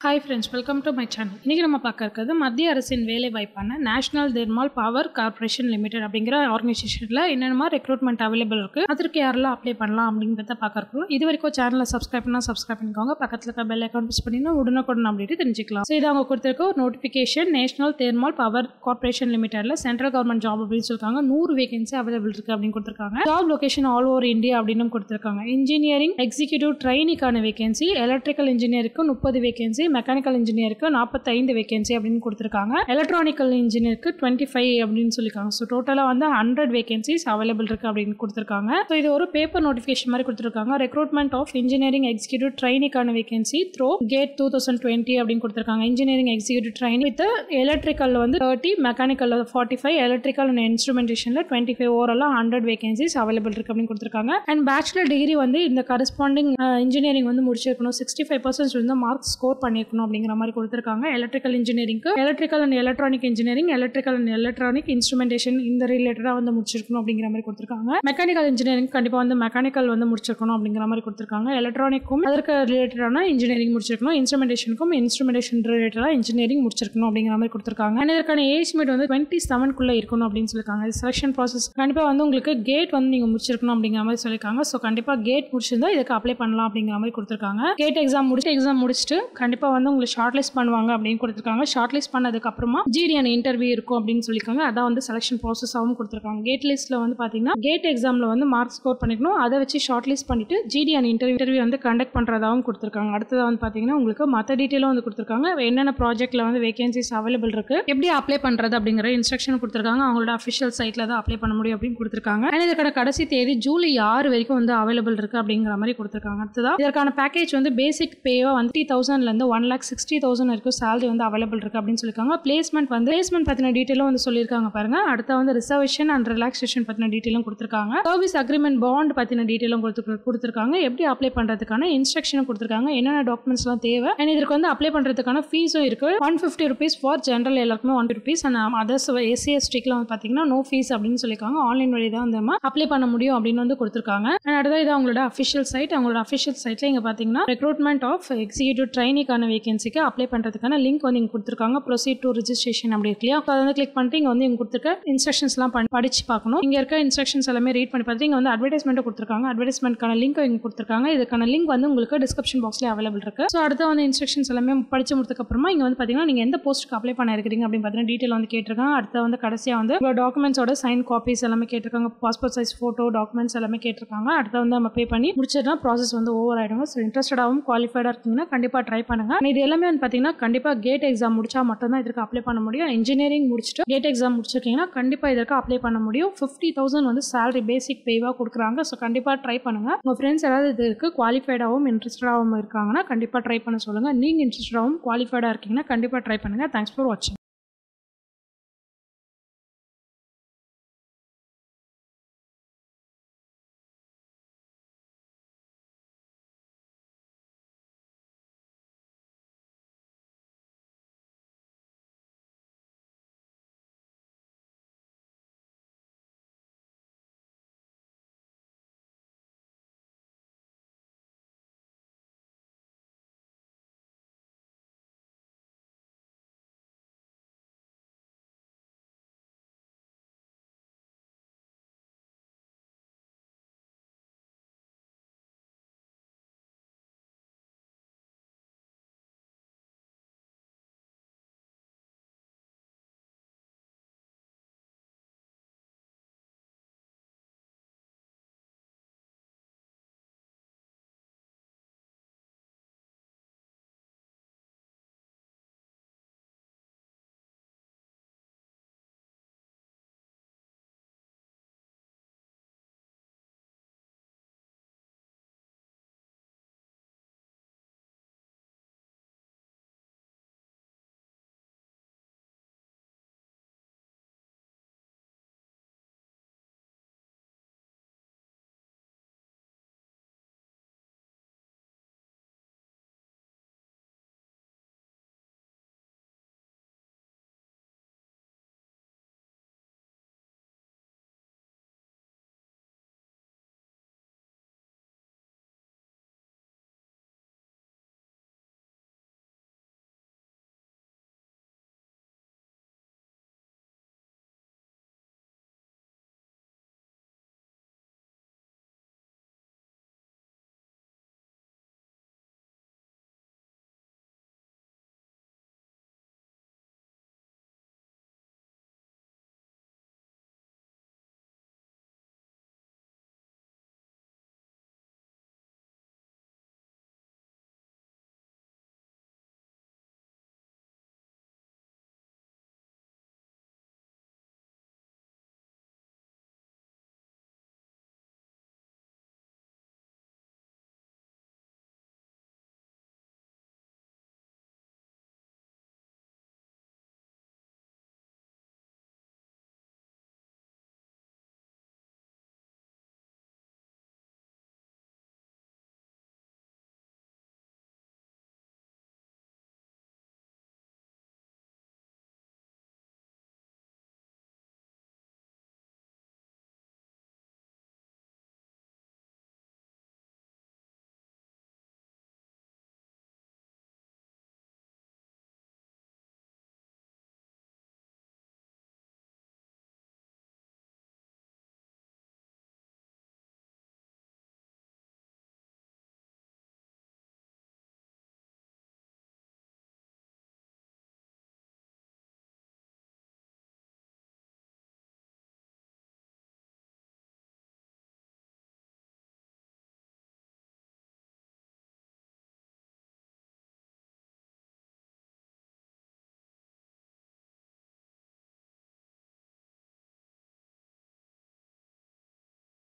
hi friends welcome to my channel இன்றைக்கி நம்ம பார்க்க இருக்கிறது மத்திய அரசின் வேலை வாய்ப்பான national thermal power corporation limited அப்படிங்கிற ஆர்கனைசேஷனில் என்னென்னமா ரெக்ரூட்மெண்ட் அவைலபிள் இருக்குது அதற்கு யாரெல்லாம் அப்ளை பண்ணலாம் அப்படிங்கிறத பார்க்க இருக்கோம் இது வரைக்கும் சேனலை சப்ஸ்கிரைப் பண்ணால் சப்ஸ்கிரைப் பண்ணிக்கோங்க பக்கத்தில் இருக்க பெல் அக்கௌண்ட் ப்ரெஸ் பண்ணினா உடனுக்குடன் அப்படின்ட்டு தெரிஞ்சுக்கலாம் ஸோ இது அவங்க கொடுத்துருக்க ஒரு notification national thermal power corporation லிமிடெட்ல சென்ட்ரல் கவர்மெண்ட் ஜாப் அப்படின்னு சொல்லிருக்காங்க நூறு வேகன்சி அவைலபிள் இருக்குது அப்படின்னு கொடுத்துருக்காங்க job location all over India அப்படின்னு கொடுத்துருக்காங்க இன்ஜினியரிங் எக்ஸிக்யூட்டிவ் ட்ரைனிக்கான வேகன்சி எலக்ட்ரிக்கல் இன்ஜினியருக்கு முப்பது வேகன்சி மெக்கானிக்கல் இன்ஜினியருக்கு நாற்பத்தைந்து வேகன்சி அப்படின்னு கொடுத்துருக்காங்க எலக்ட்ரானிக்கல் இன்ஜினியருக்கு டுவெண்ட்டி ஃபைவ் அப்படின்னு சொல்லியிருக்காங்க ஸோ டோட்டலாக வந்து ஹண்ட்ரட் வேகன்சிஸ் அவைலபிள் இருக்கு அப்படின்னு கொடுத்துருக்காங்க ஸோ இது ஒரு பேப்பர் நோட்டிஃபிகேஷன் மாதிரி கொடுத்துருக்காங்க ரெக்ரூட்மெண்ட் ஆஃப் இன்ஜினியரிங் எக்ஸிக்யூட்டிவ் ட்ரைனிக்கான vacancy through GATE two thousand twenty அப்படின்னு கொடுத்துருக்காங்க engineering executive training with electrical வந்து thirty mechanical forty five electrical and இன்ஸ்ட்ருமெண்டேஷனில் டுவெண்ட்டி ஃபைவ் ஓவரெல்லாம் ஹண்ட்ரட் வேகன்சிஸ் அவைலபிள் இருக்கு அப்படின்னு கொடுத்துருக்காங்க அண்ட் பேச்சுலர் டிகிரி வந்து இந்த கரஸ்பாண்டிங் இன்ஜினியரிங் வந்து முடிச்சிருக்கணும் சிக்ஸ்டி ஃபைவ் பர்சன்ட் வந்து மார்க் ஸ்கோர் பண்ணியிருக்கணும் அப்படிங்கிற மாதிரி கொடுத்துருக்காங்க எலக்ட்ரிக்கல் இன்ஜினியரிங்க்கு electrical and electronic engineering electrical and electronic instrumentation இந்த ரிலேட்டடாக வந்து முடிச்சிருக்கணும் அப்படிங்கிற மாதிரி கொடுத்துருக்காங்க மெக்கானிக்கல் இன்ஜினியரிங் கண்டிப்பாக வந்து மெக்கானிக்கல் வந்து முடிச்சிருக்கணும் அப்படிங்கிற மாதிரி கொடுத்துருக்காங்க எலக்ட்ரானிக்கும் அதற்கு ரிலேட்டடான இன்ஜினியரிங் முடிச்சிருக்கணும் இன்ஸ்ட்ருமெண்டேஷனுக்கும் இன்ஸ்ட்ருமெண்டேஷன் ரிலேட்டடாக இன்ஜினியரிங் முடிச்சிருக்கணும் அப்படிங்கிற மாதிரி கொடுத்துருக்காங்க And இதற்கான ஏஜ் மீட் வந்து டுவெண்ட்டி செவன்குள்ளே இருக்கணும் அப்படின்னு சொல்லியிருக்காங்க செலக்ஷன் ப்ராசஸ் கண்டிப்பாக வந்து உங்களுக்கு கேட் வந்து நீங்கள் முடிச்சிருக்கணும் அப்படிங்கிற மாதிரி சொல்லியிருக்காங்க ஸோ கண்டிப்பாக கேட் முடிச்சிருந்தா இதுக்கு அப்ளை பண்ணலாம் அப்படிங்கிற மாதிரி கொடுத்துருக்காங்க கேட் எக்ஸாம் முடிச்சு எக்ஸாம் முடிச்சுட்டு கண்டிப்பாக வந்து உங்களுக்கு ஷார்ட் லிஸ்ட் பண்ணுவாங்க அப்படின்னு கொடுத்துருக்காங்க ஷார்ட் லிஸ்ட் பண்ணதுக்கு அப்புறமா ஜிடிஎன் இன்டர்வியூ இருக்கும் அப்படின்னு சொல்லியிருக்காங்க அதான் வந்து செலக்ஷன் ப்ராசஸாகவும் கொடுத்துருக்காங்க கேட் லிஸ்ட்டில் வந்து பார்த்தீங்கன்னா கேட் எக்ஸாமில் வந்து மார்க் ஸ்கோர் பண்ணிக்கணும் அதை வச்சு ஷார்ட் லிஸ்ட் பண்ணிட்டு ஜிடிஎன் இன்டர்வியூ இன்டர்வியூ வந்து கண்டக்ட் பண்ணுறதாகவும் கொடுத்துருக்காங்க அடுத்ததாக வந்து பார்த்தீங்கன்னா உங்களுக்கு மற்ற டீட்டெயிலும் வந்து கொடுத்துருக்காங்க என்னென்ன ப்ராஜெக்ட்டில் வந்து வேகன்சிஸ் அவைலபிள் இருக்கு எப்படி அப்ளை பண்ணுறது அப்படிங்கிற இன்ஸ்ட்ரக்ஷன் கொடுத்துருக்காங்க அவங்களோட அஃபிஷியல் சைட்டில் தான் அப்ளை பண்ண முடியும் அப்படின்னு கொடுத்துருக்காங்க அண்ட் இதற்கான கடைசி தேதி ஜூலை ஆறு வரைக்கும் வந்து அவைலபிள் இருக்கு அப்படிங்கிற மாதிரி கொடுத்துருக்காங்க அடுத்ததா இதற்கான பேக்கேஜ் வந்து பேசிக் பேவா வந்து த்ரீ தௌசண்ட்லேருந்து ஒன் லேக் சிக்ஸ்டி தௌசண்ட் வரைக்கும் சேலரி வந்து அவைலபிள் இருக்கு அப்படின்னு சொல்லியிருக்காங்க பிளேஸ்மெண்ட் வந்து பிளேஸ்மெண்ட் பற்றின டீட்டெயிலும் வந்து சொல்லியிருக்காங்க பாருங்க அடுத்த வந்து ரிசர்வேஷன் அண்ட் ரிலாக்ஸேஷன் பற்றின டீட்டெயிலும் கொடுத்துருக்காங்க சர்வீஸ் அக்ரிமெண்ட் பாண்ட் பற்றின டீட்டெயிலும் கொடுத்து கொடுத்துருக்காங்க எப்படி அப்ளை பண்ணுறதுக்கான இன்ஸ்ட்ரக்ஷனும் கொடுத்துருக்காங்க என்னென்ன டாக்குமெண்ட்ஸ்லாம் தேவை அண்ட் இதற்கு வந்து அப்ளை பண்ணுறதுக்கான ஃபீஸும் இருக்கு one fifty rupees for general எல்லாருக்குமே one rupees and others SC எஸ்டிக்கில் வந்து பார்த்தீங்கன்னா நோ ஃபீஸ் அப்படின்னு சொல்லியிருக்காங்க ஆன்லைன் வழி தான் வந்து நம்ம அப்ளை பண்ண முடியும் அப்படின்னு வந்து கொடுத்துருக்காங்க அண்ட் அடுத்தது இது அவங்களோட அஃபிஷியல் சைட் அவங்களோட அஃபிஷியல் சைட்டில் இங்கே பார்த்தீங்கன்னா ரெக்ரூட்மெண்ட் ஆஃப் எக்ஸிக்யூட்டிவ் ட்ரைனிக்கான வேகன்சிக்கு அப்ளை பண்ணுறதுக்கான லிங்க் வந்து இங்கே கொடுத்துருக்காங்க ப்ரொசீட் டு ரிஜிஸ்ட்ரேஷன் அப்படி இருக்கு இல்லையா அதை வந்து கிளிக் பண்ணிட்டு இங்கே வந்து இங்கே கொடுத்துருக்க இன்ஸ்ட்ரக்ஷன்ஸ்லாம் பண்ணி படிச்சு பார்க்கணும் இங்கே இருக்க இன்ஸ்ட்ரக்ஷன்ஸ் எல்லாமே ரீட் பண்ணி பார்த்துட்டு இங்கே வந்து அட்வர்டைஸ்மெண்ட்டும் கொடுத்துருக்காங்க அட்வர்டைஸ்மெண்ட்கான லிங்க் இங்கே கொடுத்துருக்காங்க இதுக்கான லிங்க் வந்து உங்களுக்கு டிஸ்கிரிப்ஷன் பாக்ஸ்லேயே அவைலபிள் இருக்கு ஸோ அடுத்த வந்து இன்ஸ்ட்ரக்ஷன்ஸ் எல்லாமே படிச்சு முடிச்சதுக்கு அப்புறமா இங்கே வந்து பார்த்தீங்கன்னா நீங்கள் எந்த போஸ்ட்டுக்கு அப்ளை பண்ண இருக்கிறீங்க அப்படின்னு பார்த்தீங்கன்னா டீட்டெயில் வந்து கேட்டிருக்காங்க அடுத்த வந்து கடைசியாக வந்து உங்களோட டாக்குமெண்ட்ஸோட சைன் காப்பீஸ் எல்லாமே கேட்டிருக்காங்க பாஸ்போர்ட் சைஸ் ஃபோட்டோ டாக்குமெண்ட்ஸ் எல்லாமே கேட்டிருக்காங்க அடுத்த வந்து நம்ம பே பண்ணி முடிச்சிட்டா ப்ராசஸ் வந்து ஓவர் ஆயிடுங்க ஸோ இன்ட்ரெஸ்டடாகவும் குவாலிஃபைடாக இருக்கீங்கன்னா கண்டிப்பாக ட்ரை பண்ணுங்க And இது எல்லாமே வந்து பார்த்தீங்கன்னா கண்டிப்பாக கேட் எக்ஸாம் முடிச்சா மட்டும்தான் இதற்கு அப்ளை பண்ண முடியும் இன்ஜினியரிங் முடிச்சுட்டு கேட் எக்ஸாம் முடிச்சிருக்கீங்கன்னா கண்டிப்பாக இதற்கு அப்ளை பண்ண முடியும் ஃபிஃப்டி தௌசண்ட் வந்து சேலரி பேசிக் பேவாக கொடுக்குறாங்க ஸோ கண்டிப்பாக ட்ரை பண்ணுங்க உங்கள் ஃப்ரெண்ட்ஸ் யாராவது இதுக்கு குவாலிஃபைடாகவும் இன்ட்ரெஸ்டடாகவும் இருக்காங்கன்னா கண்டிப்பாக ட்ரை பண்ண சொல்லுங்கள் நீங்கள் இன்ட்ரெஸ்டடாகவும் குவாலிஃபைடாக இருக்கீங்கன்னா கண்டிப்பாக ட்ரை பண்ணுங்கள் தேங்க்ஸ் ஃபார் வாட்சிங்